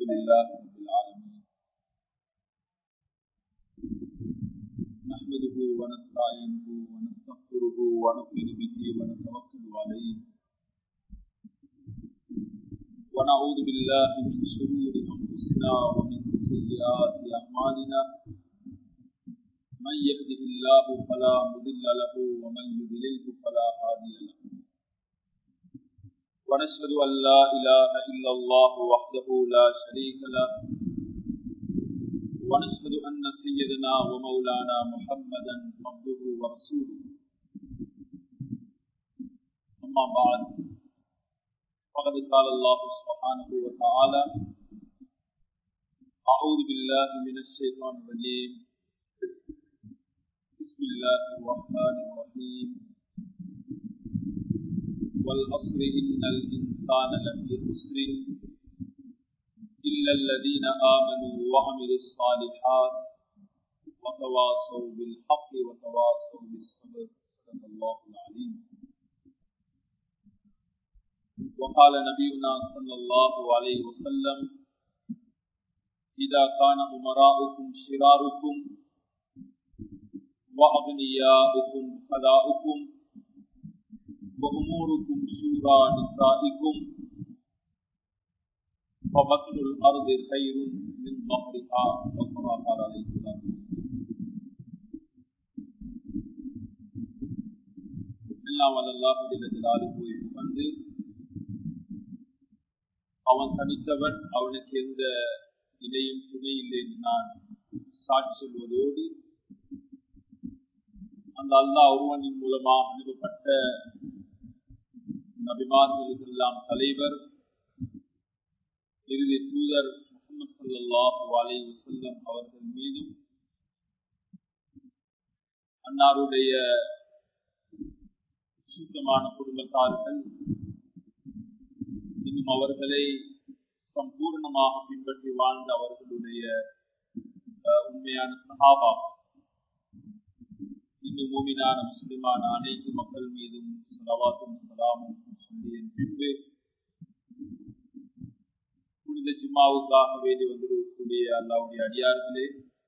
لله رب العالمين نحمده ونستعينه ونستغفره ونؤمن به ونتوكل عليه ونعوذ بالله من شرور انفسنا ومن سيئات اعمالنا من يهده الله فلا مضل له ومن يضلله فلا هادي له ونشهد أن لا إله إلا الله وحده لا شريك له ونشهد أن سيدنا ومولانا محمدا عبده ورسوله أما بعد فقد قال الله سبحانه وتعالى أعوذ بالله من الشيطان الرجيم بسم الله الرحمن الرحيم والعصر إن الإنسان لفي خسر إلا الذين آمنوا وعملوا الصالحات وتواصوا بالحق وتواصوا بالصبر صدق الله العليم وقال نبينا صلى الله عليه وسلم إذا كان أمراؤكم شراركم وأغنياؤكم خلاؤكم وأموركم شورى نسائكم فبطن الأرض خير من ظهرها وكما قال عليه الصلاة والسلام எல்லாம் வல்லல்லாஹு ஜல்ல ஜலாலுஹு புகழ்ந்து அவன் தனித்தவன் அவனுக்கு எந்த இணையும் துணை இல்லை என்று நான் சாட்சி சொல்வதோடு அந்த அல்லாஹ் ஒருவனின் மூலமாக அனுப்பப்பட்ட நபிமார்களுக்கெல்லாம் தலைவர் இறுதி தூதர் முகமது சல்லாஹூ அலை வசல்லம் அவர்கள் மீதும் அன்னாருடைய சுத்தமான குடும்பத்தார்கள் இன்னும் அவர்களை சம்பூர்ணமாக பின்பற்றி வாழ்ந்த அவர்களுடைய உண்மையான சகாபா இன்னும் மூமினான முஸ்லிமான அனைத்து மக்கள் மீதும் சலவாத்தும் சலாமும் சொல்லிய பின்பு புனித ஜும்மாவுக்காக வேண்டி வந்திருக்கக்கூடிய அல்லாவுடைய அடியார்களே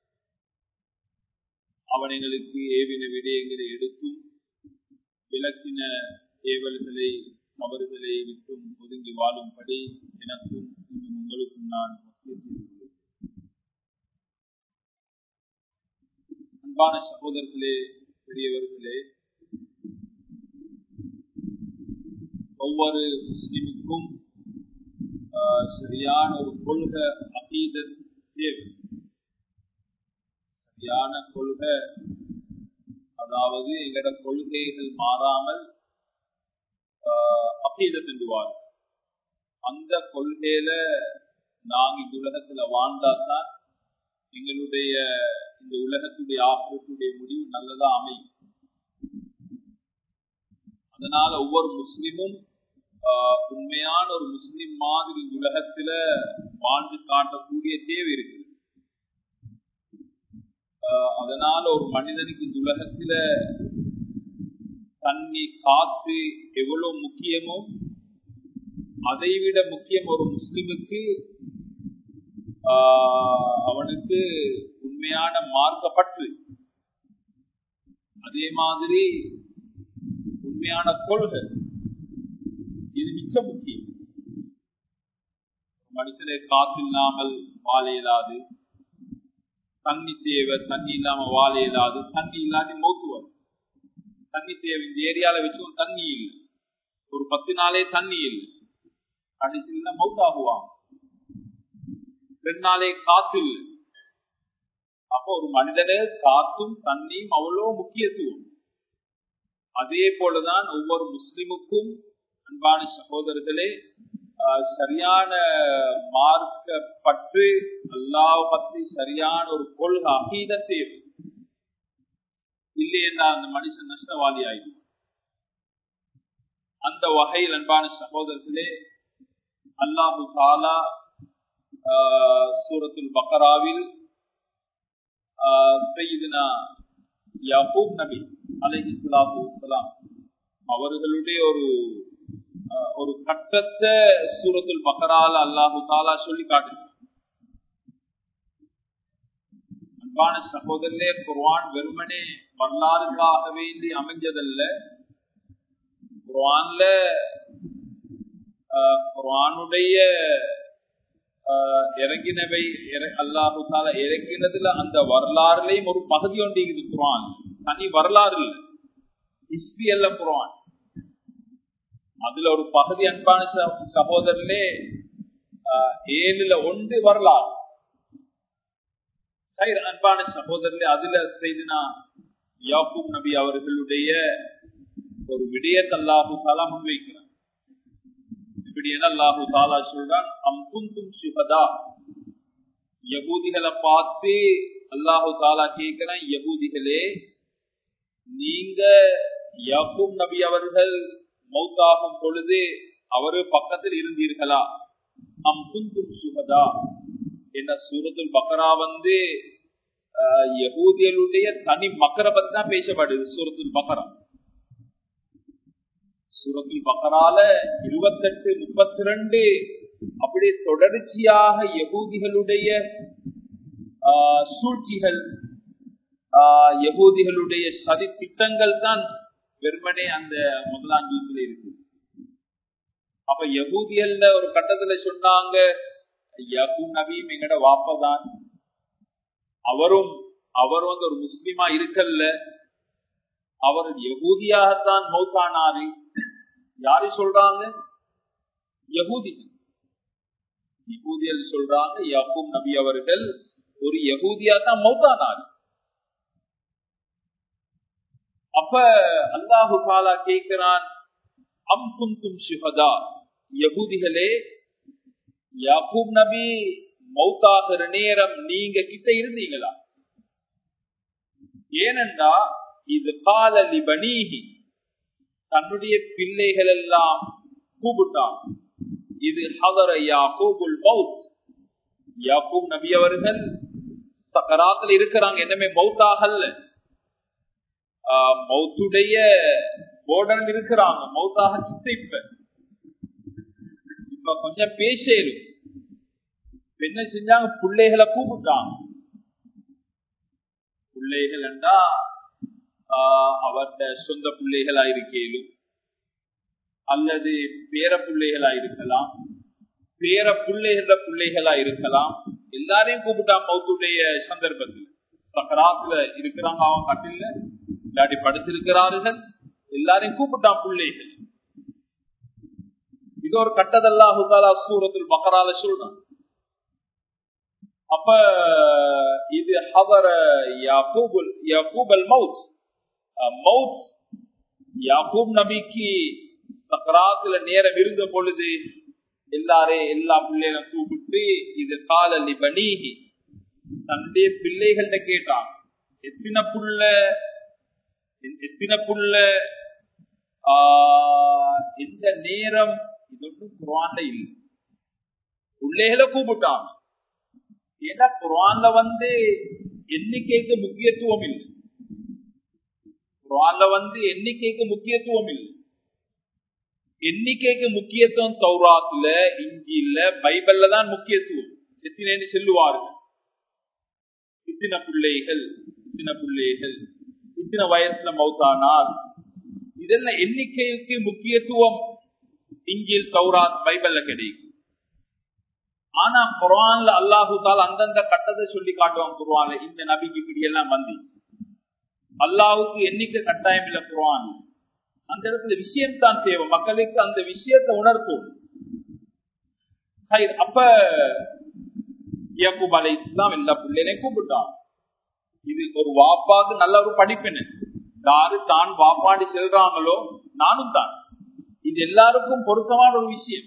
அவனைகளுக்கு ஏவின விடயங்களை எடுத்தும் விளக்கின ஏவல்களை தவறுகளை விட்டும் ஒதுங்கி வாழும்படி எனக்கும் இன்னும் உங்களுக்கும் நான் செய்துள்ளேன் அன்பான சகோதரர்களே பெரியவர்களே ஒவ்வொரு முஸ்லிமுக்கும் சரியான ஒரு கொள்கை அகீத தேவை சரியான கொள்கை அதாவது எங்களோட கொள்கைகள் மாறாமல் அகீதத் என்றுவார் அந்த கொள்கையில நாங்க இந்த உலகத்துல வாழ்ந்தாதான் எங்களுடைய இந்த உலகத்துடைய ஆக்கிரத்துடைய முடிவு நல்லதா அமையும் அதனால ஒவ்வொரு முஸ்லிமும் உண்மையான ஒரு முஸ்லிம் மாதிரி இந்த உலகத்துல வாழ்ந்து காட்டக்கூடிய தேவை இருக்கு அதனால ஒரு மனிதனுக்கு இந்த உலகத்துல தண்ணி காத்து எவ்வளவு முக்கியமோ அதை விட முக்கியம் ஒரு முஸ்லிமுக்கு அவனுக்கு உண்மையான மார்க்கப்பற்று அதே மாதிரி உண்மையான கொள்கை இது மிக முக்கியம் மனுஷனை காத்து இல்லாமல் வாழ இயலாது தண்ணி தேவை தண்ணி இல்லாம வாழ இயலாது தண்ணி இல்லாட்டி மௌத்து வரும் தண்ணி தேவை இந்த ஏரியால வச்சு தண்ணி இல்லை ஒரு பத்து நாளே தண்ணி இல்லை கடைசியில் மௌத்தாகுவான் ரெண்டு நாளே காத்து இல்லை அப்போ ஒரு மனிதனு காத்தும் தண்ணியும் அவ்வளவு முக்கியத்துவம் அதே போலதான் ஒவ்வொரு முஸ்லிமுக்கும் அன்பான சகோதரர்களே சரியான மார்க்க பற்று அல்லாஹ் பற்றி சரியான ஒரு கொள்கை அகீத தேவை இல்லையென்றா அந்த மனுஷன் நஷ்டவாதி ஆயிடும் அந்த வகையில் அன்பான சகோதரர்களே அல்லாஹு தாலா சூரத்துல் பக்கராவில் செய்தினா யாக்கூப் நபி அலஹி சலாத்து வலாம் அவர்களுடைய ஒரு ஒரு கட்டத்தை சூரத்துல் பக்கரால் அல்லாஹு தாலா சொல்லி காட்டுகிறார் அன்பான சகோதரே குர்ஆன் வெறுமனே வரலாறுக்காக வேண்டி அமைஞ்சதல்ல குர்ஆன்ல குர்ஆனுடைய இறங்கினவை அல்லாஹு தாலா இறங்கினதுல அந்த வரலாறுலயும் ஒரு பகுதி ஒன்று இது குர்ஆன் தனி வரலாறு இல்ல ஹிஸ்டரி அல்ல குர்ஆன் அதுல ஒரு பகுதி அன்பான சகோதரர்களே ஏழுல ஒன்று வரலாறு அன்பான சகோதரர்களே அதுல செய்தினா யாக்கூப் நபி அவர்களுடைய ஒரு விடயத்தை அல்லாஹு தாலா முன்வைக்கிறார் இப்படி என்ன அல்லாஹு தாலா சொல்றான் அம்புந்தும் சுகதா யகூதிகளை பார்த்து அல்லாஹு தாலா கேட்கிறான் யகூதிகளே நீங்க யாக்கூப் நபி அவர்கள் மௌத்தாகும் பொழுது அவரு பக்கத்தில் இருந்தீர்களா அம்புந்தும் சுகதா என்ன சூரத்துல் பக்கரா வந்து யகூதியலுடைய தனி மக்கரை பத்தி தான் பேசப்படுது சூரத்துல் பக்கரா சூரத்துல் பக்கரால இருபத்தெட்டு முப்பத்தி ரெண்டு அப்படி தொடர்ச்சியாக யகூதிகளுடைய சூழ்ச்சிகள் யகூதிகளுடைய சதி திட்டங்கள் தான் வெறுமனே அந்த முதலாம் ஜூஸ்ல இருக்கு அப்ப யகூதியல்ல ஒரு கட்டத்துல சொன்னாங்க யகூப் நபியும் எங்கட வாப்பதான் அவரும் அவர் வந்து ஒரு முஸ்லிமா இருக்கல்ல அவர் யகூதியாகத்தான் மௌத்தானாரு யாரு சொல்றாங்க யகூதி யகூதியல் சொல்றாங்க யகூப் நபி அவர்கள் ஒரு யகூதியா தான் மௌத்தானாரு அப்ப அல்லாஹு காலா கேட்கிறான் அம் குந்தும் சுகதா யகூதிகளே யாக்கூப் நபி மௌத்தாகிற நேரம் நீங்க கிட்ட இருந்தீங்களா ஏனென்றா இது கால லிபனீகி தன்னுடைய பிள்ளைகள் எல்லாம் கூப்பிட்டான் இது ஹதர யாக்கூபுல் மவுத் யாக்கூப் நபி அவர்கள் சக்கராத்துல இருக்கிறாங்க என்னமே மௌத்தாகல்ல மௌத்துடைய போர்டர் இருக்கிறாங்க மௌத்தாக கிட்ட இப்ப இப்ப கொஞ்சம் பேசலும் என்ன செஞ்சாங்க பிள்ளைகளை கூப்பிட்டாங்க பிள்ளைகள் என்றா அவர்த சொந்த பிள்ளைகளா இருக்கேலும் அல்லது பேர பிள்ளைகளா இருக்கலாம் பேர பிள்ளைகள பிள்ளைகளா இருக்கலாம் எல்லாரையும் கூப்பிட்டான் மௌத்துடைய சந்தர்ப்பத்தில் சக்கராத்துல இருக்கிறாங்க அவன் கட்டில இல்லாட்டி படுத்திருக்கிறார்கள் எல்லாரையும் கூப்பிட்டான் பிள்ளைகள் இது ஒரு கட்டதல்லாஹுதாலா சூரத்தில் மக்கரால சொல்றான் அப்ப இது ஹவர யாக்கூபுல் யாக்கூபல் மவுத் மவுத் யாக்கூப் நபிக்கு சக்கராத்துல நேரம் இருந்த பொழுது எல்லாரே எல்லா பிள்ளைகளும் கூப்பிட்டு இது காலலி பனீகி தன்னுடைய பிள்ளைகள்கிட்ட கேட்டான் எத்தனை புள்ள எத்தனை புள்ள இந்த நேரம் இது ஒன்றும் குரான்ல இல்லை பிள்ளைகளை கூப்பிட்டான் ஏன்னா குரான்ல வந்து எண்ணிக்கைக்கு முக்கியத்துவம் இல்லை குரான்ல வந்து எண்ணிக்கைக்கு முக்கியத்துவம் இல்லை எண்ணிக்கைக்கு முக்கியத்துவம் தௌராத்துல இஞ்சியில பைபிள்ல தான் முக்கியத்துவம் எத்தனை சொல்லுவார்கள் இத்தனை பிள்ளைகள் இத்தனை பிள்ளைகள் இத்தனை வயசுல மௌத்தானார் இதெல்லாம் எண்ணிக்கைக்கு முக்கியத்துவம் இஞ்சில் தௌராத் பைபிள்ல கிடைக்கும் ஆனா குரான்ல அல்லாஹு தால் அந்தந்த கட்டத்தை சொல்லி காட்டுவான் குர்வான்ல இந்த நபிக்கு இப்படி எல்லாம் வந்து அல்லாஹுக்கு எண்ணிக்கை கட்டாயம் இல்ல குர்வான் அந்த இடத்துல விஷயம் தான் தேவை மக்களுக்கு அந்த விஷயத்தை உணர்த்தும் அப்ப யக்கூப் அலை இஸ்லாம் எல்லா பிள்ளைகளையும் கூப்பிட்டான் இது ஒரு வாப்பாக்கு நல்ல ஒரு படிப்பினை யாரு தான் வாப்பாடி செல்றாங்களோ நானும் தான் இது எல்லாருக்கும் பொருத்தமான ஒரு விஷயம்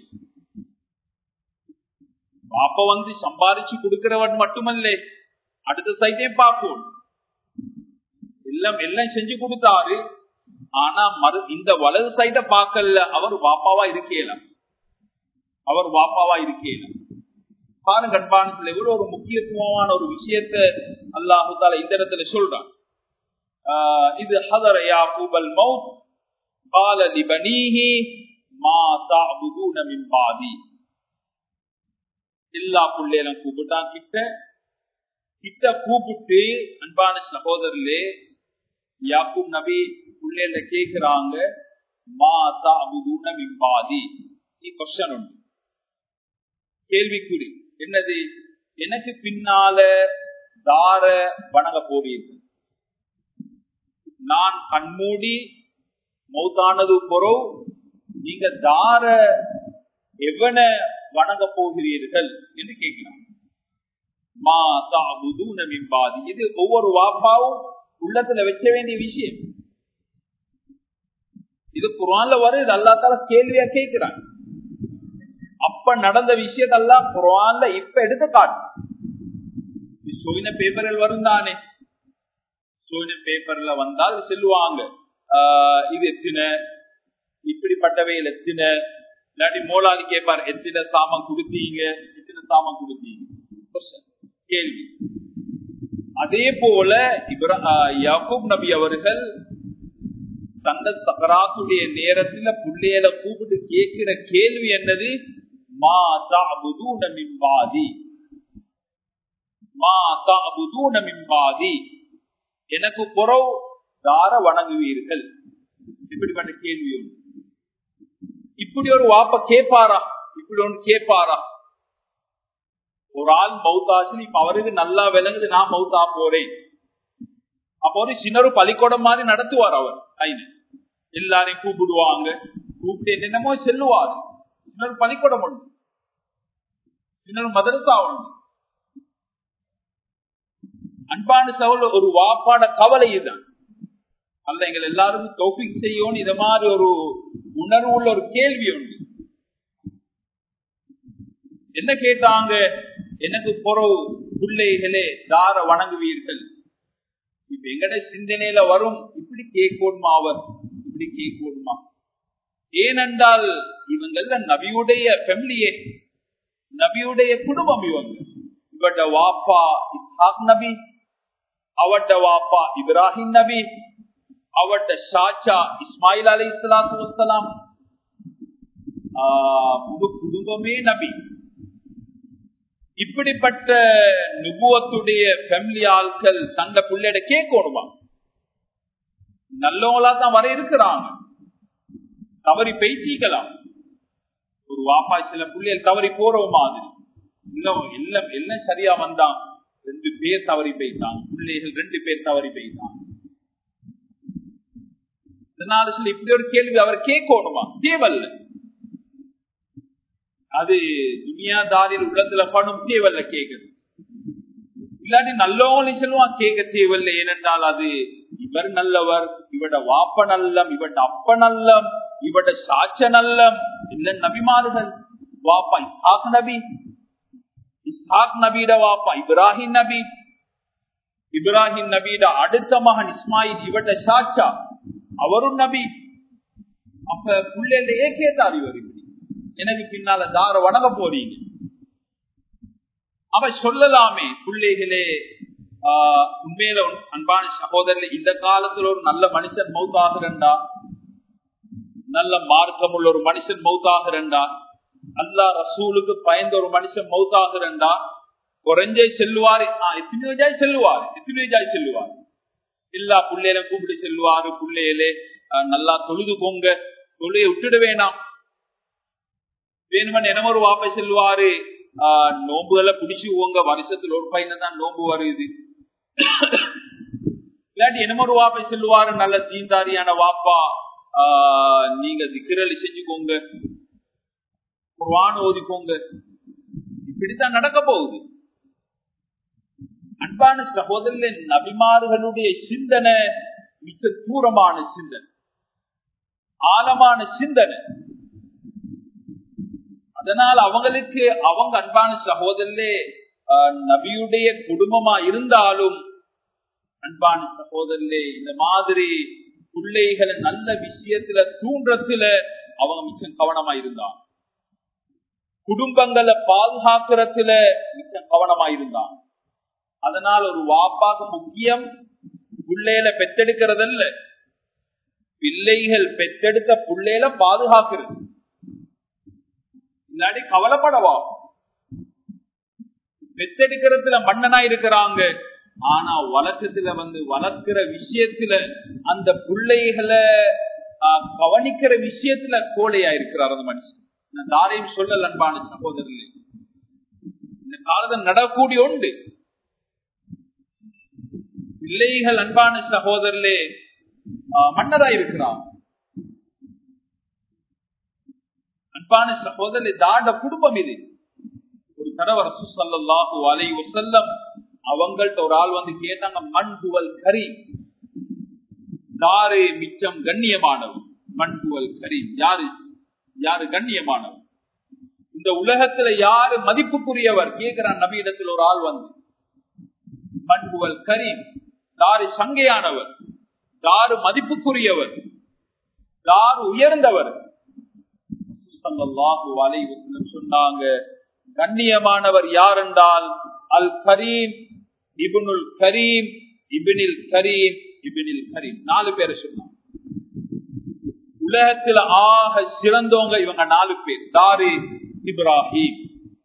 பாப்ப வந்து சம்பாதிச்சு கொடுக்கிறவன் மட்டுமல்ல அடுத்த சைட்டே பார்ப்போம் எல்லாம் எல்லாம் செஞ்சு கொடுத்தாரு ஆனா மறு இந்த வலது சைட பார்க்கல அவர் வாப்பாவா இருக்கேலாம் அவர் வாப்பாவா இருக்கேலாம் பாருங்க கண்பானத்துல எவ்வளவு ஒரு முக்கியத்துவமான ஒரு விஷயத்த அல்லாஹால இந்த இடத்துல சொல்றான் இது ஹதர யாக்கூபல் மவுத் قال لبنيه ما تعبدون من بعدي எல்லா பிள்ளைகளும் கூப்பிட்டான் கிட்ட கிட்ட கூப்பிட்டு அன்பான சகோதரர்களே யாக்கும் நபி பிள்ளைல கேக்குறாங்க மாதா அபுதூன மிம்பாதி நீ கொஸ்டன் உண்டு கேள்விக்குறி என்னது எனக்கு பின்னால தார வணங்க போவீர்கள் நான் கண்மூடி மௌத்தானது பொறவு நீங்க தார எவன வணங்க போகிறீர்கள் என்று கேட்கிறான் மிம்பாதி இது ஒவ்வொரு வாப்பாவும் உள்ளத்துல வைக்க வேண்டிய விஷயம் இது குரான்ல வருது அல்லாத்தால கேள்வியா கேட்கிறான் அப்ப நடந்த விஷயத்தெல்லாம் குரான்ல இப்ப எடுத்து காட்டும் சோயின பேப்பரில் வரும் தானே சோயின பேப்பர்ல வந்தால் செல்லுவாங்க இது எத்தனை இப்படிப்பட்டவையில் எத்தனை இல்லாட்டி மோலாளி கேட்பார் எத்தனை சாமான் கொடுத்தீங்க எத்தனை சாமான் கொடுத்தீங்க கேள்வி அதே போல யாக்கூப் நபி அவர்கள் தந்த சகராத்துடைய நேரத்துல பிள்ளையில கூப்பிட்டு கேட்கிற கேள்வி என்னது மா தாபுதூன மிம்பாதி மா தாபுதூன மிம்பாதி எனக்கு புறவு தார வணங்குவீர்கள் இப்படிப்பட்ட கேள்வி ஒன்று இப்படி ஒரு வாப்ப கேட்பாரா இப்படி ஒன்று கேட்பாரா ஒரு ஆள் மௌத்தாச்சு இப்ப அவருக்கு நல்லா விளங்குது நான் மௌத்தா போறேன் அப்போ ஒரு சின்னரு பள்ளிக்கூடம் மாதிரி நடத்துவார் அவர் ஐந்து எல்லாரையும் கூப்பிடுவாங்க கூப்பிட்டு என்னென்னமோ செல்லுவார் சின்னரு பள்ளிக்கூடம் உண்டு சின்னரு மதரசா உண்டு அன்பான சவுல் ஒரு வாப்பாட கவலை இதுதான் அல்ல எங்கள் எல்லாருக்கும் தோஃபிக் செய்யும் இத மாதிரி ஒரு உணர்வு உள்ள ஒரு கேள்வி உண்டு என்ன கேட்டாங்க எனக்கு பொறவு பிள்ளைகளே தார வணங்குவீர்கள் இப்ப எங்கட சிந்தனையில வரும் இப்படி கேட்கணுமா அவர் இப்படி கேட்கணுமா ஏனென்றால் இவங்கள நபியுடைய ஃபெமிலியே நபியுடைய குடும்பம் இவங்க இவட வாப்பா இஸ்ஹாக் நபி அவட்ட வாப்பா இப்ராஹிம் நபி அவட்ட ஷாச்சா இஸ்மாயில் அலி இஸ்லாத்து வசலாம் முழு குடும்பமே நபி இப்படிப்பட்ட நுபுவத்துடைய ஃபேமிலி ஆட்கள் தந்த பிள்ளைட கேட்கணுமா நல்லவங்களா தான் வர இருக்கிறாங்க தவறி பெய்திக்கலாம் ஒரு வாப்பா சில பிள்ளைகள் தவறி போற மாதிரி இல்ல எல்லாம் எல்லாம் சரியா வந்தான் ரெண்டு பேர் தவறி பெய்தான் பிள்ளைகள் ரெண்டு பேர் தவறி பெய்தான் இதனால சொல்லி இப்படி ஒரு கேள்வி அவர் கேட்கணுமா தேவல்ல அது துனியாதாரில் உள்ளத்துல பணம் தேவல்ல கேக்குது இல்லாட்டி நல்லவங்களையும் சொல்லுவான் கேட்க தேவையில்லை ஏனென்றால் அது இவர் நல்லவர் இவட வாப்ப நல்லம் இவட அப்ப நல்லம் இவட சாட்ச நல்லம் இல்ல நபிமார்கள் வாப்பா இஸ்ஹாக் நபி இஸ்ஹாக் நபீட வாப்பா இப்ராஹிம் நபி இப்ராஹிம் நபீட அடுத்த மகன் இஸ்மாயில் இவட சாட்சா அவரும் நபி அப்ப பிள்ளைகளே கேட்டார் இவர் இப்படி எனக்கு பின்னால தார வணங்க போறீங்க அவ சொல்லலாமே பிள்ளைகளே உண்மையில அன்பான சகோதரர் இந்த காலத்துல ஒரு நல்ல மனுஷன் மௌத்தாகிறண்டா நல்ல மார்க்கம் உள்ள ஒரு மனுஷன் மௌத்தாகிறண்டா அல்லா ரசூலுக்கு பயந்த ஒரு மனுஷன் மௌத்தாகிறண்டா குறைஞ்சே செல்லுவாரு எத்தனை ஜாய் செல்லுவாரு எத்தனை ஜாய் செல்லுவாரு எல்லா பிள்ளையில கூப்பிட்டு செல்வாரு பிள்ளையிலே நல்லா தொழுதுக்கோங்க தொழுகை விட்டுட வேணாம் வேணுமன் என்ன ஒரு வாப்பை செல்வாரு நோம்புகளை பிடிச்சு உங்க வருஷத்துல ஒரு பையன தான் நோம்பு வருது இல்லாட்டி என்னமோ ஒரு வாப்பை செல்வாரு நல்ல தீந்தாரியான வாப்பா நீங்க திக்கிரலி செஞ்சுக்கோங்க குர்வான் ஓதிக்கோங்க இப்படித்தான் நடக்க போகுது அன்பான சகோதரர் நபிமார்களுடைய சிந்தனை மிக தூரமான சிந்தனை ஆழமான சிந்தனை அதனால் அவங்களுக்கு அவங்க அன்பான சகோதரே நபியுடைய குடும்பமா இருந்தாலும் அன்பான சகோதரே இந்த மாதிரி பிள்ளைகளை நல்ல விஷயத்துல தூண்டுறதுல அவங்க மிச்சம் கவனமா இருந்தாங்க குடும்பங்களை பாதுகாக்கிறதுல மிச்சம் கவனமா இருந்தாங்க அதனால ஒரு வாப்பாக முக்கியம் பிள்ளைகளை பெத்தெடுக்கிறதல்ல பிள்ளைகள் பெத்தெடுத்த பிள்ளைகளை பாதுகாக்கிறது இல்லாட்டி கவலைப்படவா பெத்தெடுக்கிறதுல மன்னனா இருக்கிறாங்க ஆனா வழக்கத்துல வந்து வளர்க்கிற விஷயத்துல அந்த பிள்ளைகளை ஆஹ், கவனிக்கிற விஷயத்துல கோழையா இருக்கிறார் அந்த மனுஷன் நான் தாரையும் சொல்லல் அன்பான சகோதரர்களே இந்த காலத்தில் நடக்கூடிய உண்டு பிள்ளைகள் அன்பான சகோதரர்களே ஆஹ், மன்னரா இருக்கிறார் அன்பான சகோதரர்களே தாண்ட குடும்பம் இது ஒரு தடவை ரசூ ஸல்லல்லாஹு அலைஹி வஸல்லம் அவங்கள்ட்ட ஒரு ஆள் வந்து கேட்டாங்க மண் புவல் கரி யாரு மிச்சம் கண்ணியமானவர் மண் புவல் கரி யாரு யாரு கண்ணியமானவர் இந்த உலகத்துல யாரு மதிப்புக்குரியவர் கேட்கிறான் நபியிடத்தில் ஒரு ஆள் வந்து மண் புவல் கரி யாரு சங்கையானவர் யாரு மதிப்புக்குரியவர் யாரு உயர்ந்தவர் ஸல்லல்லாஹு அலைஹி வஸல்லம் சொன்னாங்க கண்ணியமானவர் யார் என்றால் அல் கரீம் இப்னுல் கரீம் இப்னில் கரீம் இப்னில் கரீம் நாலு பேரை சொன்னாங்க உலகத்தில் ஆக சிறந்தவங்க இவங்க நாலு பேர் தாரி இப்ராஹிம்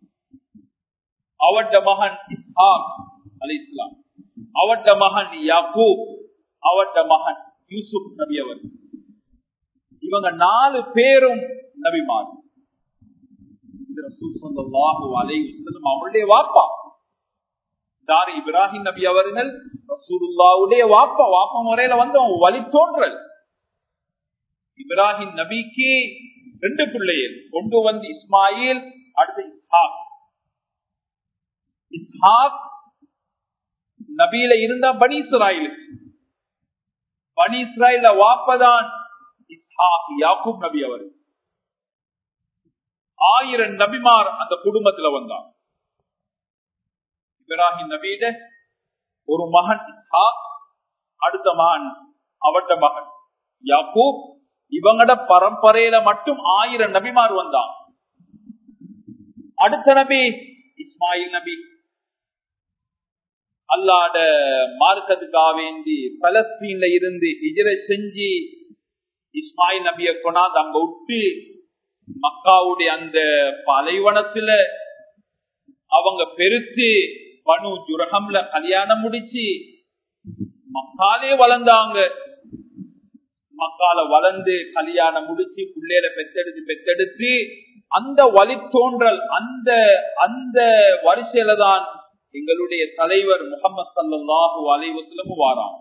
அவட்ட மகன் இஸ்ஹாக் அலி இஸ்லாம் அவட்ட மகன் யாக்கூப் அவட்ட மகன் யூசுப் நபி அவர் இவங்க நாலு பேரும் நபிமார் இது ரசூல் ஸல்லல்லாஹு அலைஹி வஸல்லம் அவருடைய வாப்பா தாரி இப்ராஹிம் நபி அவர்கள் ரசூலுல்லாவுடைய வாப்பா வாப்பா முறையில வந்து அவங்க வழி தோன்றல் இப்ராஹிம் நபிக்கு ரெண்டு பிள்ளைகள் கொண்டு வந்து இஸ்மாயில் அடுத்து இஸ்ஹாக் இஸ்ஹாக் நபியில இருந்தா பனி இஸ்ராயிலுக்கு பனி இஸ்ராயில வாப்பதான் இஸ்ஹாக் யாக்கூப் நபி அவர் ஆயிரம் நபிமார் அந்த குடும்பத்துல வந்தார் இப்ராஹிம் நபியிட ஒரு மகன் இஸ்ஹாக் அடுத்த மகன் அவட்ட மகன் யாக்கூப் இவங்கட பரம்பரையில மட்டும் ஆயிரம் நபிமார் வந்தான் அடுத்த நபி இஸ்மாயில் நபி அல்லாட மார்க்கத்துக்காக வேண்டி பலஸ்தீன்ல இருந்து இஜரை செஞ்சு இஸ்மாயில் நபிய கொண்டாந்து அங்க விட்டு மக்காவுடைய அந்த பாலைவனத்துல அவங்க பெருத்து பனு ஜுரகம்ல கல்யாணம் முடிச்சு மக்காலே வளர்ந்தாங்க மக்கால வளர்ந்து கல்யாணம் முடிச்சு பிள்ளையில பெத்தெடுத்து பெத்தெடுத்து அந்த வழித்தோன்றல் அந்த அந்த வரிசையில தான் எங்களுடைய தலைவர் முகமது சல்லாஹூ அலைவசலமும் வாராம்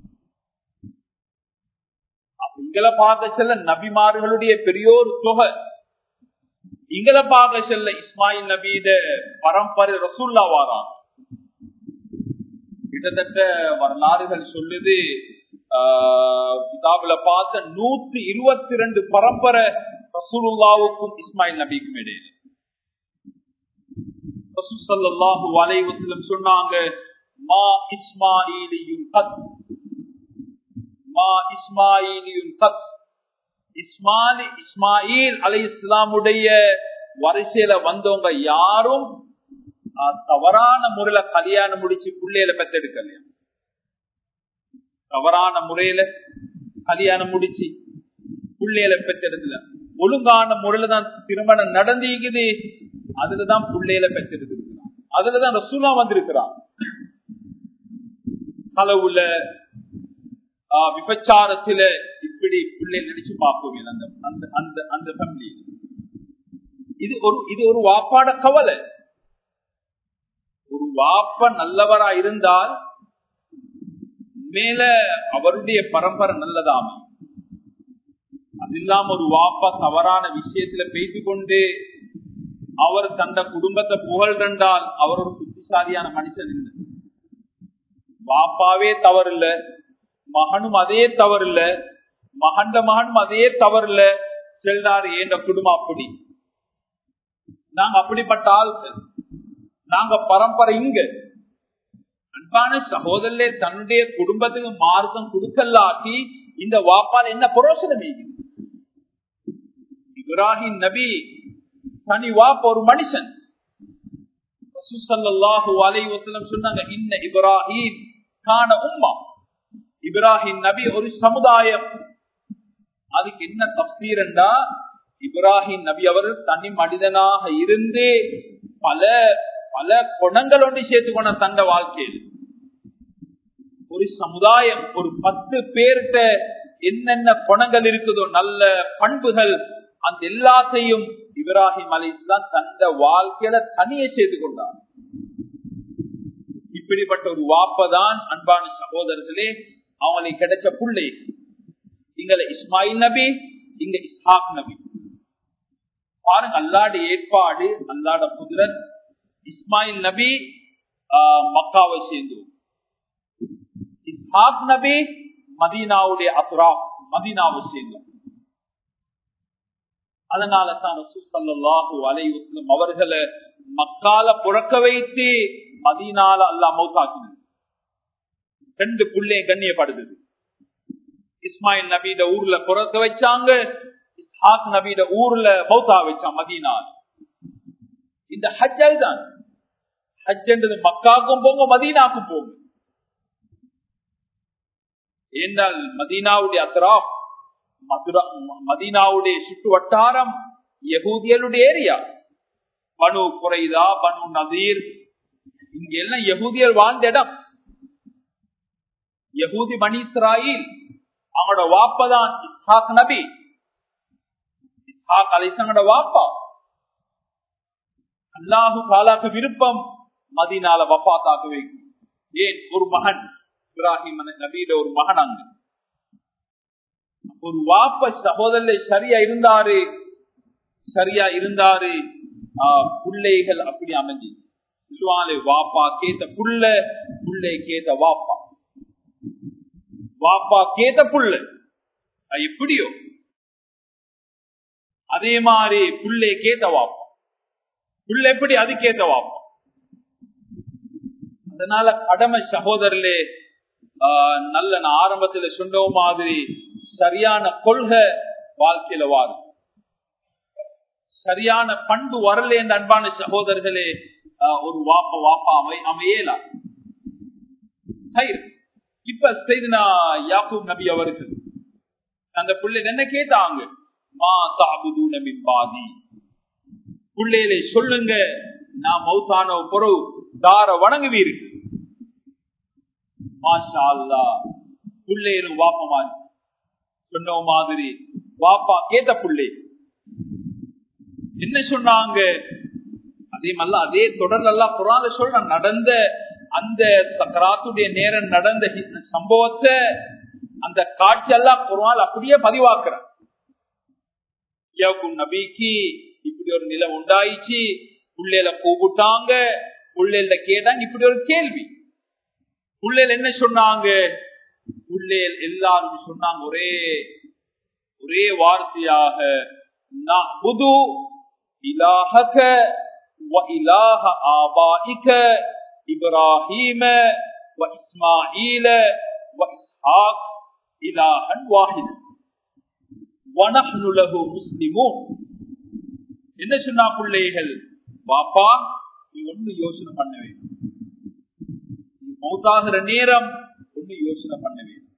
இங்களை பார்க்க செல்ல நபிமார்களுடைய பெரியோர் தொகை இங்களை பார்க்க செல்ல இஸ்மாயில் நபீத பரம்பரை ரசூல்லா வாராம் கிட்டத்தட்ட வரலாறுகள் சொல்லுது கிதாபுல பார்த்த நூத்தி இருபத்தி ரெண்டு பரம்பரை ரசூலுல்லாவுக்கும் இஸ்மாயில் நபிக்கும் இடையில ரசூசல்லாஹு வலைவசலம் சொன்னாங்க மா இஸ்மாயிலியும் கத் மா இஸ்மாயிலியும் கத் இஸ்மாலி இஸ்மாயில் அலை இஸ்லாமுடைய வரிசையில வந்தவங்க யாரும் தவறான முறையில கல்யாணம் முடிச்சு பிள்ளையில பெத்தெடுக்கலையா தவறான முறையில கல்யாணம் முடிச்சு பிள்ளையில பெற்றெடுக்கல ஒழுங்கான முறையில தான் திருமணம் நடந்தீங்குது அதுலதான் பிள்ளையில பெற்றெடுத்திருக்கிறான் அதுலதான் ரசூலா வந்திருக்கிறான் களவுல விபச்சாரத்துல இப்படி பிள்ளை நினைச்சு பார்ப்போம் அந்த அந்த அந்த அந்த ஃபேமிலி இது ஒரு இது ஒரு வாப்பாட கவலை ஒரு வாப்ப நல்லவரா இருந்தால் மேல அவருடைய பரம்பரை நல்லதாம அது இல்லாம ஒரு வாப்பா தவறான விஷயத்துல பேசி கொண்டு அவர் தந்த குடும்பத்தை புகழ்ந்தால் அவர் ஒரு புத்திசாலியான மனுஷன் இல்லை வாப்பாவே தவறு இல்ல மகனும் அதே தவறு இல்ல மகண்ட மகனும் அதே தவறு இல்ல செல்றாரு ஏண்ட குடும்பம் அப்படி நாங்க அப்படிப்பட்ட ஆள்கள் நாங்க பரம்பரை இங்க அன்பான சகோதரே தன்னுடைய குடும்பத்துக்கு மார்க்கம் கொடுக்கலாட்டி இந்த வாப்பால் என்ன புரோசனம் இப்ராஹிம் நபி தனி வாப்ப ஒரு மனுஷன் சொன்னாங்க இன்ன இப்ராஹிம் காண உம்மா இப்ராஹிம் நபி ஒரு சமுதாயம் அதுக்கு என்ன தப்சீர் என்றா இப்ராஹிம் நபி அவர் தனி மனிதனாக இருந்து பல பல குணங்கள் ஒன்று சேர்த்துக்கொண்ட தந்த வாழ்க்கையில் ஒரு சமுதாயம் ஒரு பத்து பேர்கிட்ட என்னென்ன குணங்கள் இருக்குதோ நல்ல பண்புகள் அந்த எல்லாத்தையும் இப்ராஹிம் அலி இஸ்லாம் தந்த வாழ்க்கையில தனியே செய்து கொண்டார் இப்படிப்பட்ட ஒரு வாப்பதான் அன்பான சகோதரர்களே அவங்களுக்கு கிடைச்ச புள்ளை இங்க இஸ்மாயில் நபி இங்க இஸ்ஹாக் நபி பாருங்க அல்லாட ஏற்பாடு அல்லாட புதிரன் இஸ்மாயில் நபி மக்காவை சேர்ந்து இஸ்ஹாக் நபி மதீனாவுடைய அப்ரா மதீனாவை சேர்ந்தோம் அதனால தான் ரசூசல்லாஹு அலைவசலம் அவர்களை மக்கால புழக்க வைத்து மதீனால அல்லா மௌத்தாக்கின ரெண்டு புள்ளைய கண்ணியப்படுது இஸ்மாயில் நபீட ஊர்ல புறக்க வச்சாங்க இஸ்ஹாக் நபீட ஊர்ல மௌத்தா வச்சான் மதீனால் இந்த ஹஜ் தான் ஹஜ் என்றது மக்காக்கும் போங்க மதீனாக்கும் போங்க ஏனால் மதீனாவுடைய அத்ராப் மதீனாவுடைய சுற்று வட்டாரம் யகூதியலுடைய ஏரியா பனு குறைதா பனு நதீர் இங்க எல்லாம் யகூதியல் வாழ்ந்த இடம் யகூதி பனி இஸ்ராயில் அவனோட வாப்பதான் இஸ்ஹாக் நபி இஸ்ஹாக் அலிசங்களோட வாப்பா அல்லாஹு காலாக்கு விருப்பம் மதினால வப்பாத்தாக்க வைக்கும் ஏன் ஒரு மகன் இப்ராஹிம் நபியில ஒரு மகன் அங்க ஒரு வாப்ப சகோதரர் சரியா இருந்தாரு சரியா இருந்தாரு பிள்ளைகள் அப்படி அமைஞ்சு சொல்லுவாங்களே வாப்பா கேத்த புள்ள புள்ளை கேத்த வாப்பா வாப்பா கேத்த புள்ள எப்படியோ அதே மாதிரி புள்ளை கேத்த வாப்பா புள்ள எப்படி அது கேத்த வாப்பா அதனால கடமை சகோதரர்களே நல்ல நான் ஆரம்பத்துல சொன்ன மாதிரி சரியான கொள்கை வாழ்க்கையில வாரும் சரியான பண்பு வரல என்ற அன்பான சகோதரர்களே ஒரு வாப்ப வாப்பா அமை அமையலாம் இப்ப செய்தினா யாக்கூப் நபி அவருக்கு அந்த பிள்ளை என்ன கேட்டாங்க மா தாபுது நபி பாதி பிள்ளைகளை சொல்லுங்க நான் மௌத்தான பொறவு தார வணங்குவீர்கள் மாஷா அல்லா பிள்ளைகளும் வாப்பமா சொன்ன மாதிரி வாப்பா கேட்ட பிள்ளை என்ன சொன்னாங்க அதே மாதிரி அதே தொடர்ல எல்லாம் குரான சொல்ற நடந்த அந்த சக்கராத்துடைய நேரம் நடந்த சம்பவத்தை அந்த காட்சி எல்லாம் குரான் அப்படியே பதிவாக்குற நபிக்கு இப்படி ஒரு நிலை உண்டாயிச்சு புள்ளையில கூப்பிட்டாங்க புள்ளையில கேட்டாங்க இப்படி ஒரு கேள்வி புள்ளையில என்ன சொன்னாங்க புள்ளையில் எல்லாரும் சொன்னாங்க ஒரே ஒரே வார்த்தையாக புது இலாஹக وإله آبائك إبراهيم وإسماعيل وإسحاق إلها واحدا ونحن له مسلمون என்ன சொன்னா பிள்ளைகள் பாப்பா நீ ஒண்ணு யோசனை பண்ண வேண்டும் நீ மௌத்தாகிற நேரம் ஒண்ணு யோசனை பண்ண வேண்டும்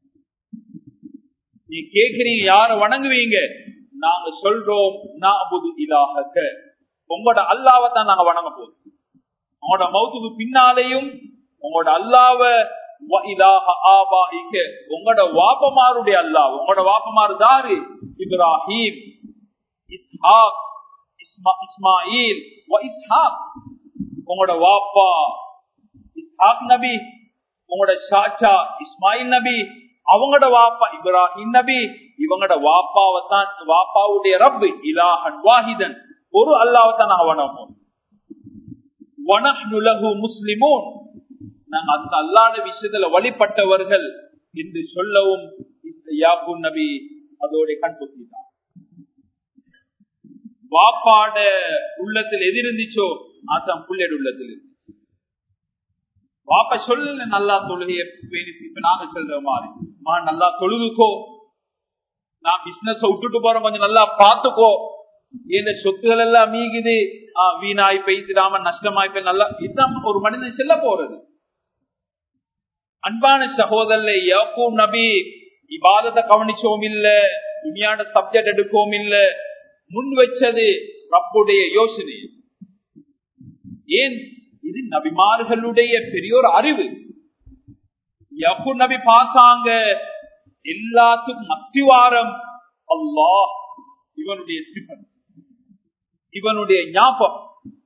நீ கேக்குறீங்க யார வணங்குவீங்க நாங்க சொல்றோம் நாபுது இலாஹக்க உங்களோட அல்லாவை தான் நாங்க வணங்க போறோம் உங்களோட மௌத்துக்கு பின்னாலேயும் உங்களோட அல்லாவ உங்களோட வாப்பமாருடைய அல்லா உங்களோட வாப்பமாறு தாரு இப்ராஹிம் இஸ்ஹாக் இஸ்மாயில் இஸ்ஹாக் உங்களோட வாப்பா இஸ்ஹாக் நபி உங்களோட சாச்சா இஸ்மாயில் நபி அவங்களோட வாப்பா இப்ராஹிம் நபி இவங்களோட வாப்பாவை தான் வாப்பாவுடைய ரப் இலாஹன் வாஹிதன் ஒரு அல்லாவத்தான் நாங்க வணங்குவோம் வனஹ்னுலகு முஸ்லிமோன் நாங்க அந்த அல்லாத விஷயத்துல வழிபட்டவர்கள் என்று சொல்லவும் யாபு நபி அதோட கண்புத்திதான் வாப்பாட உள்ளத்தில் எது இருந்துச்சோ அதான் புள்ளட உள்ளத்தில் இருந்துச்சு வாப்ப சொல்ல நல்லா தொழுகைய இப்ப நாங்க சொல்ற மாதிரி மா நல்லா தொழுதுக்கோ நான் பிசினஸ் விட்டுட்டு போறேன் கொஞ்சம் நல்லா பாத்துக்கோ இந்த சொத்துகள் எல்லாம் மீகுது வீணாய் பெய்திடாம நஷ்டமாய் போய் நல்லா இதுதான் ஒரு மனிதன் செல்ல போறது அன்பான சகோதரர் யாக்கூப் நபி இபாதத்தை கவனிச்சோம் இல்ல துணியான சப்ஜெக்ட் எடுக்கவும் இல்ல முன் வச்சது ரப்புடைய யோசனை ஏன் இது நபிமார்களுடைய பெரிய ஒரு அறிவு யகு நபி பார்த்தாங்க எல்லாத்துக்கும் அஸ்திவாரம் அல்லாஹ் இவனுடைய சிபன் இவனுடைய ஞாபகம்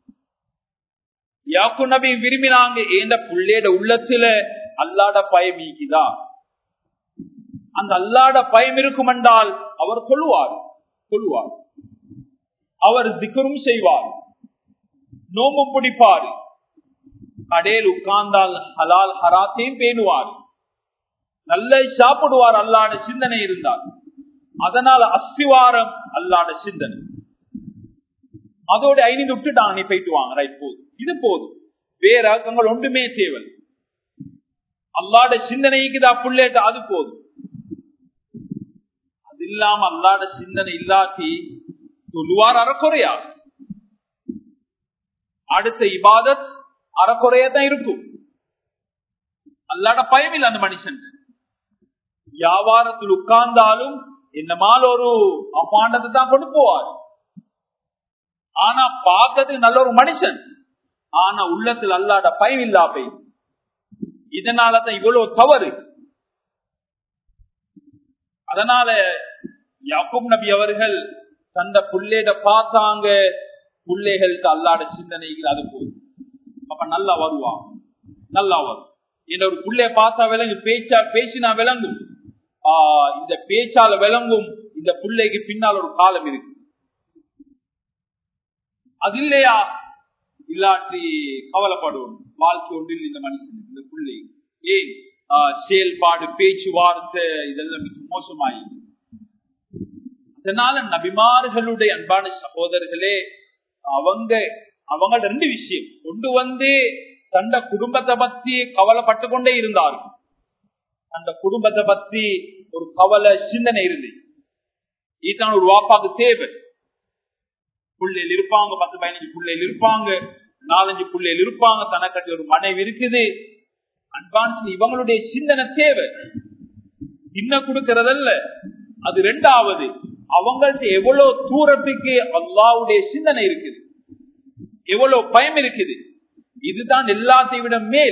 யாக்கு நபி விரும்பினாங்க ஏந்த புள்ளையோட உள்ளத்துல அல்லாட பயம் ஈக்குதா அந்த அல்லாட பயம் இருக்கும் என்றால் அவர் சொல்லுவார் சொல்லுவார் அவர் திக்கரும் செய்வார் நோம்பு பிடிப்பார் கடையில் உட்கார்ந்தால் ஹலால் ஹராத்தையும் பேணுவார் நல்ல சாப்பிடுவார் அல்லாட சிந்தனை இருந்தால் அதனால அஸ்திவாரம் அல்லாட சிந்தனை அதோட ஐநூறு விட்டுட்டாங்க நீ போயிட்டு வாங்க ரைட் போதும் இது போதும் வேற அங்கள் ஒன்றுமே தேவை அல்லாட சிந்தனைக்குதா புள்ளேட்ட அது போதும் அது இல்லாம அல்லாட சிந்தனை இல்லாட்டி சொல்லுவார் அறக்குறையா அடுத்த இபாதத் அறக்குறையா தான் இருக்கும் அல்லாட பயமில்லை அந்த மனுஷன் வியாபாரத்தில் உட்கார்ந்தாலும் என்னமால் ஒரு அப்பாண்டத்தை தான் கொண்டு போவார் ஆனா பார்க்கறதுக்கு நல்ல ஒரு மனுஷன் ஆனா உள்ளத்தில் அல்லாட பயம் இல்லா போய் இதனாலதான் இவ்வளவு தவறு அதனால யாக்கும் நபி அவர்கள் தந்த புள்ளேட பார்த்தாங்க பிள்ளைகளுக்கு அல்லாட சிந்தனைகள் அது போதும் அப்ப நல்லா வருவான் நல்லா வரும் இந்த ஒரு புள்ளைய பார்த்தா விளங்கு பேச்சா பேசினா விளங்கும் ஆஹ் இந்த பேச்சால விளங்கும் இந்த பிள்ளைக்கு பின்னால் ஒரு காலம் இருக்கு அது இல்லையா இல்லாட்டி கவலைப்படுவோம் வாழ்க்கை ஒன்றில் இந்த மனுஷன் இந்த பிள்ளை ஏன் செயல்பாடு பேச்சுவார்த்தை இதெல்லாம் மிக மோசமாயி அதனால நபிமார்களுடைய அன்பான சகோதரர்களே அவங்க அவங்க ரெண்டு விஷயம் கொண்டு வந்து தந்த குடும்பத்தை பத்தி கவலைப்பட்டு கொண்டே இருந்தார்கள் அந்த குடும்பத்தை பத்தி ஒரு கவலை சிந்தனை இருந்துச்சு இதுதான் ஒரு வாப்பாக்கு தேவை பிள்ளைகள் இருப்பாங்க பத்து பதினஞ்சு பிள்ளைகள் இருப்பாங்க நாலஞ்சு பிள்ளைகள் இருப்பாங்க தனக்கட்டி ஒரு மனைவி இருக்குது அட்வான்ஸ் இவங்களுடைய சிந்தனை தேவை இன்ன கொடுக்கறதல்ல அது ரெண்டாவது அவங்கள்ட்ட எவ்வளவு தூரத்துக்கு அல்லாவுடைய சிந்தனை இருக்குது எவ்வளவு பயம் இருக்குது இதுதான் எல்லாத்தையும் விட மேல்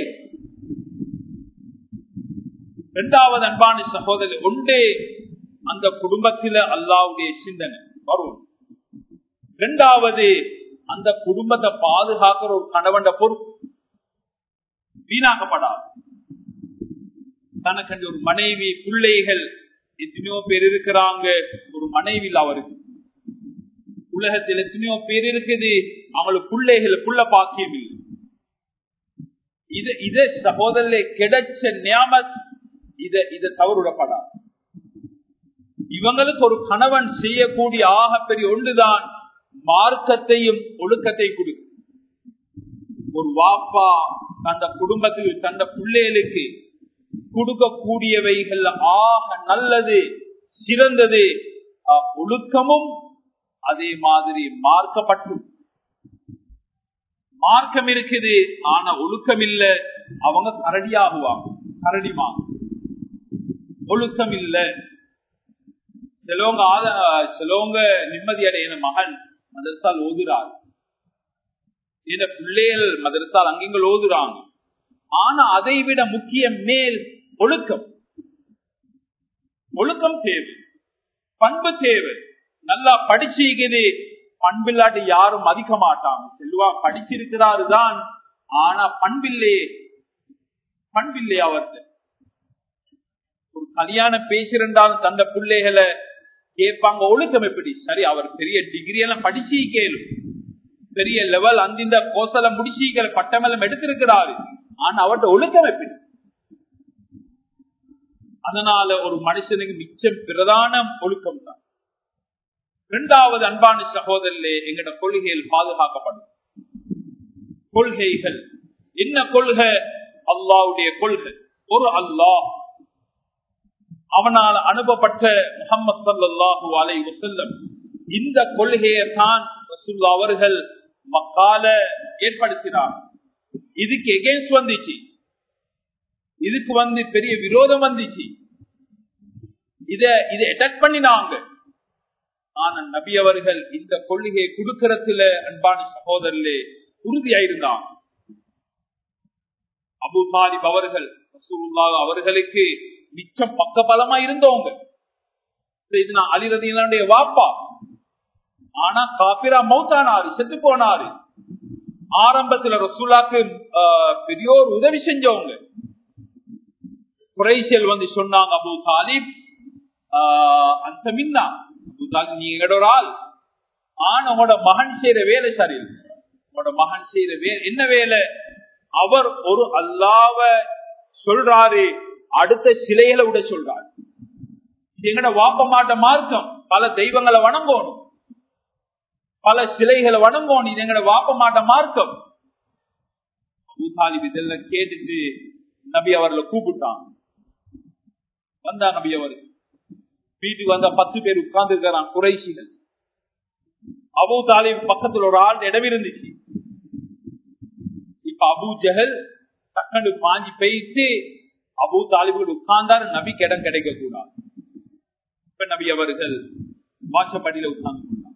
இரண்டாவது அன்பான சகோதரர் ஒன்றே அந்த குடும்பத்தில அல்லாவுடைய சிந்தனை வரும் இரண்டாவது அந்த குடும்பத்தை பாதுகாக்கிற ஒரு கணவன் பொறுப்பு வீணாக்கப்படாது தனக்கு ஒரு மனைவி பிள்ளைகள் எத்தனையோ பேர் இருக்கிறாங்க ஒரு மனைவி அவருக்கு உலகத்தில் எத்தனையோ பேர் இருக்குது அவங்களுக்கு பிள்ளைகள் புள்ள பாக்கியம் இல்லை இது இத சகோதரே கிடைச்ச நியாமத் இத இத தவறுடப்படாது இவங்களுக்கு ஒரு கணவன் செய்யக்கூடிய ஆக பெரிய ஒன்றுதான் மார்க்கத்தையும் ஒழுக்கத்தை கொடுக்கும் ஒரு வாப்பா தந்த குடும்பத்தில் தந்த பிள்ளைகளுக்கு கொடுக்கக்கூடியவைகள் ஆக நல்லது சிறந்தது ஒழுக்கமும் அதே மாதிரி மார்க்கப்பட்டு மார்க்கம் இருக்குது ஆனா ஒழுக்கம் இல்ல அவங்க கரடியாகுவாங்க கரடிமா ஒழுக்கம் இல்ல சிலவங்க ஆத சிலவங்க நிம்மதி அடையின மகன் மதரசால் ஓதுறார் இந்த பிள்ளைகள் மதரசால் அங்கிங்கள் ஓதுறாங்க ஆனா அதை விட முக்கிய மேல் ஒழுக்கம் ஒழுக்கம் தேவை பண்பு தேவை நல்லா படிச்சிருக்குது பண்பில்லாட்டி யாரும் மதிக்க மாட்டாங்க செல்வா படிச்சிருக்கிறாரு தான் ஆனா பண்பில்லையே பண்பில்லையே அவர்கிட்ட ஒரு கல்யாணம் பேசிருந்தாலும் தந்த பிள்ளைகளை கேட்பாங்க ஒழுக்கம் எப்படி சரி அவர் பெரிய டிகிரி எல்லாம் படிச்சு கேளு பெரிய லெவல் அந்த கோசல முடிச்சிக்கிற பட்டமெல்லாம் எடுத்திருக்கிறாரு ஆனா அவர்கிட்ட ஒழுக்கம் எப்படி அதனால ஒரு மனுஷனுக்கு மிச்சம் பிரதான ஒழுக்கம் தான் இரண்டாவது அன்பான சகோதரர்களே எங்கட கொள்கைகள் பாதுகாக்கப்படும் கொள்கைகள் என்ன கொள்கை அல்லாவுடைய கொள்கை ஒரு அல்லாஹ் அவனால் அனுப்பப்பட்ட முகமது சல்லாஹூ அலை வசல்லம் இந்த கொள்கையை தான் ரசூல்லா அவர்கள் மக்கால ஏற்படுத்தினார் இதுக்கு எகேன்ஸ்ட் வந்துச்சு இதுக்கு வந்து பெரிய விரோதம் வந்துச்சு இத இதை அட்டாக் பண்ணினாங்க ஆனா நபி அவர்கள் இந்த கொள்கையை கொடுக்கறதுல அன்பான சகோதரர்களே உறுதியாயிருந்தாங்க அபு தாலிப் அவர்கள் ரசூலுல்லாஹ் அவர்களுக்கு மிச்சம் பக்கபலமா இருந்தவங்க செய்தினா அலிரதியினுடைய வாப்பா ஆனா காபிரா மௌத்தானாரு செத்து போனாரு ஆரம்பத்துல ரசூலாக்கு பெரியோர் உதவி செஞ்சவங்க குறைசியல் வந்து சொன்னாங்க அபு தாலிப் அந்த மின்னா அபு தாலிப் நீ எங்கட ஒரு ஆள் ஆனா உங்களோட மகன் செய்யற வேலை சரியில்லை உங்களோட மகன் செய்யற வேலை என்ன வேலை அவர் ஒரு அல்லாவ சொல்றாரு அடுத்த சிலைகளை விட சொல்றாரு எங்கட வாப்ப மாட்ட மார்க்கம் பல தெய்வங்களை வணங்கணும் பல சிலைகளை வணங்கணும் இது எங்கட வாப்ப மாட்ட மார்க்கம் அபூதாலிப் இதெல்லாம் கேட்டுட்டு நபி அவர்களை கூப்பிட்டாங்க வந்தா நபி அவர் வீட்டுக்கு வந்த பத்து பேர் உட்கார்ந்து இருக்கிறான் குறைசிகள் அபு தாலிப் பக்கத்துல ஒரு ஆள் இடம் இருந்துச்சு இப்ப அபு ஜஹல் டக்கண்டு பாஞ்சி போயிட்டு அபு தாலிபுகள் உட்கார்ந்தாரு நபிக்கு இடம் கிடைக்க கூடாது இப்ப நபி அவர்கள் வாசப்படியில உட்கார்ந்து கொண்டாங்க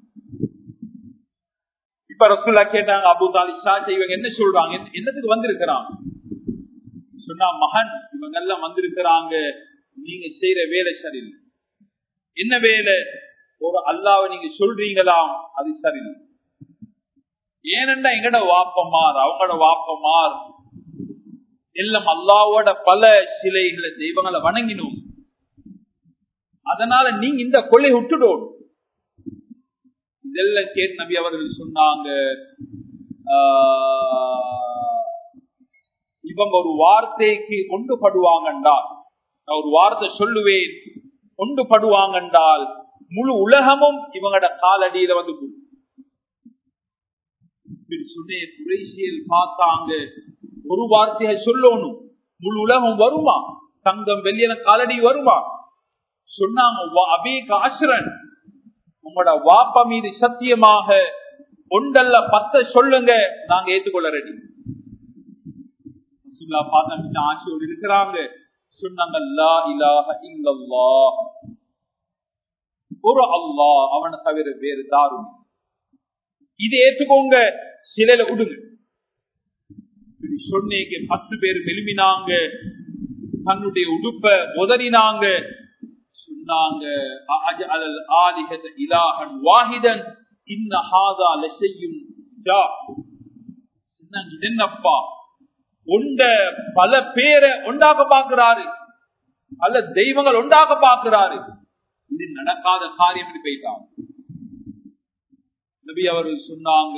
இப்ப ரசூல்லா கேட்டாங்க அபு தாலி ஷா இவங்க என்ன சொல்றாங்க என்னத்துக்கு வந்திருக்கிறாங்க சொன்னா மகன் இவங்க எல்லாம் வந்திருக்கிறாங்க நீங்க செய்யற வேலை சரியில்லை என்ன வேலை ஒரு அல்லாவை நீங்க சொல்றீங்களாம் அது சரியில்லை ஏனென்றா எங்கட வாப்பமார் அவங்களோட வாப்பமார் எல்லாம் அல்லாவோட பல சிலைகளை தெய்வங்களை வணங்கினோம் அதனால நீங்க இந்த கொள்ளை விட்டுடும் இதெல்லாம் கேட்டு நபி அவர்கள் சொன்னாங்க இவங்க ஒரு வார்த்தைக்கு ஒன்றுபடுவாங்கன்றால் நான் ஒரு வார்த்தை சொல்லுவேன் ஒன்றுபடுவாங்கன்றால் முழு உலகமும் இவங்களோட காலடியில வந்து சொன்னேன் குறைசியல் பார்த்தாங்க ஒரு வார்த்தையை சொல்லணும் முழு உலகம் வருமா தங்கம் வெள்ளியன காலடி வருமா சொன்னாங்க அபே காசுரன் உங்களோட வாப்ப மீது சத்தியமாக ஒன்றல்ல பத்த சொல்லுங்க நாங்க ஏற்றுக்கொள்ள ரெடி பார்த்தா ஆசையோடு இருக்கிறாங்க சொன்னாங்க ஒரு அல்லா அவனை தவிர வேறு தாரும் இதை ஏற்றுக்கோங்க சிலையில விடுங்க சொன்னீங்க பத்து பேர் மெலுமினாங்க தன்னுடைய உடுப்ப உதறினாங்க சொன்னாங்க இலாகன் வாஹிதன் இன்ன ஹாதா லசையும் என்னப்பா உண்ட பல பேரை உண்டாக்க பாக்குறாரு பல தெய்வங்கள் உண்டாக்க பாக்குறாரு இது நடக்காத காரியம் போயிட்டாங்க நபி அவர்கள் சொன்னாங்க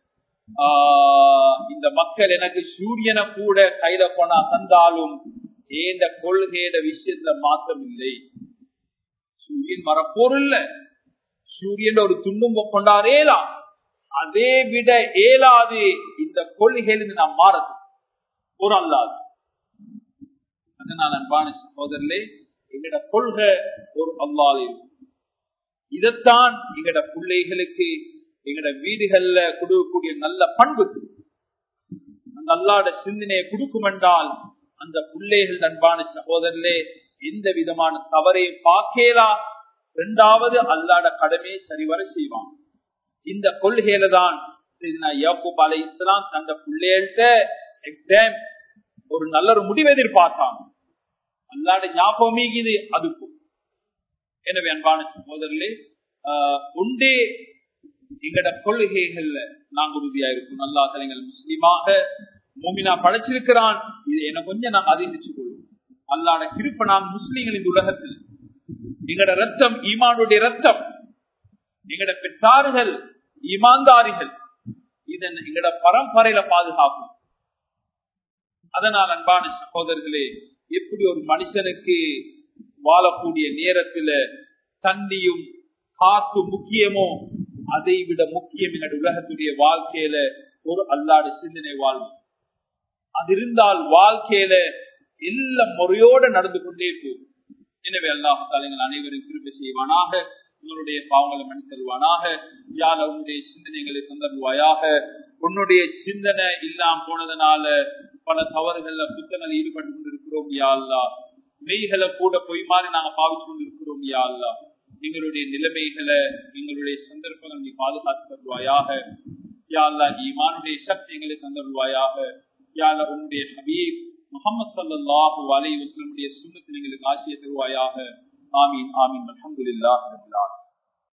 இந்த மக்கள் எனக்கு சூரியனை கூட கையில போனா தந்தாலும் ஏந்த கொள்கையிட விஷயத்துல மாற்றம் இல்லை சூரியன் வரப்போரில்ல சூரியன் ஒரு துண்டும் கொண்டாரேலாம் அதே விட ஏலாது இந்த கொள்கையிலிருந்து நாம் மாறது ஒரு அல்லாது அதனால் அன்பான சகோதரர்களே எங்கட கொள்கை ஒரு அல்லாது இதைத்தான் எங்கட பிள்ளைகளுக்கு எங்கட வீடுகள்ல கொடுக்கக்கூடிய நல்ல பண்பு அந்த அல்லாட சிந்தனையை கொடுக்கும் என்றால் அந்த பிள்ளைகள் அன்பான சகோதரர்களே எந்த விதமான தவறையும் பார்க்கலா இரண்டாவது அல்லாட கடமையை சரிவர செய்வான் இந்த கொள்கையில தான் யாக்கூப் அலை இஸ்லாம் அந்த பிள்ளைகள்கிட்ட எக்ஸாம் ஒரு நல்ல ஒரு முடிவு எதிர்பார்த்தாங்க அல்லாட ஞாபகமே இது அதுக்கும் எனவே அன்பான சகோதரர்களே உண்டே எங்கட கொள்கைகள்ல நாங்க உறுதியா இருக்கும் நல்லா தலைங்கள் முஸ்லீமாக மூமினா படைச்சிருக்கிறான் இது என்ன கொஞ்சம் நாங்க அதிர்ந்துச்சு கொள்வோம் அல்லாட கிருப்ப நாம் முஸ்லீம்கள் இந்த உலகத்தில் எங்கட ரத்தம் ஈமானுடைய ரத்தம் எங்கட பெற்றார்கள் ஈமான்தாரிகள் இதன் எங்கட பரம்பரையில பாதுகாக்கும் அதனால் அன்பான சகோதரர்களே எப்படி ஒரு மனுஷனுக்கு வாழக்கூடிய நேரத்துல தண்ணியும் காத்து முக்கியமோ அதை விட முக்கியம் எங்களுடைய உலகத்துடைய வாழ்க்கையில ஒரு அல்லாட சிந்தனை வாழ்வு அது இருந்தால் வாழ்க்கையில எல்லா முறையோட நடந்து கொண்டே போகும் எனவே அல்லாஹ் தலைங்கள் அனைவரும் திருப்பி செய்வானாக உங்களுடைய பாவங்களை மன்னித்தருவானாக யார் உன்னுடைய சிந்தனைகளை தந்தருவாயாக உன்னுடைய சிந்தனை இல்லாம போனதுனால பல தவறுகள்ல புத்தங்கள் ஈடுபட்டு கொண்டிருக்கிறோம் யா அல்லா மெய்களை கூட பொய் மாதிரி நாங்க பாவிச்சு கொண்டிருக்கிறோம் யா அல்லா எங்களுடைய நிலைமைகளை எங்களுடைய சந்தர்ப்பங்கள் நீ பாதுகாத்து தருவாயாக யா அல்லா ஈமானுடைய சக்தி எங்களை தந்தருவாயாக யா அல்லா உன்னுடைய ஹபீப் முகமது சல்லாஹூ அலை வசலமுடைய சுண்ணத்தில் எங்களுக்கு ஆசிய தருவாயாக ஆமீன் ஆமீன் அலமதுல்லா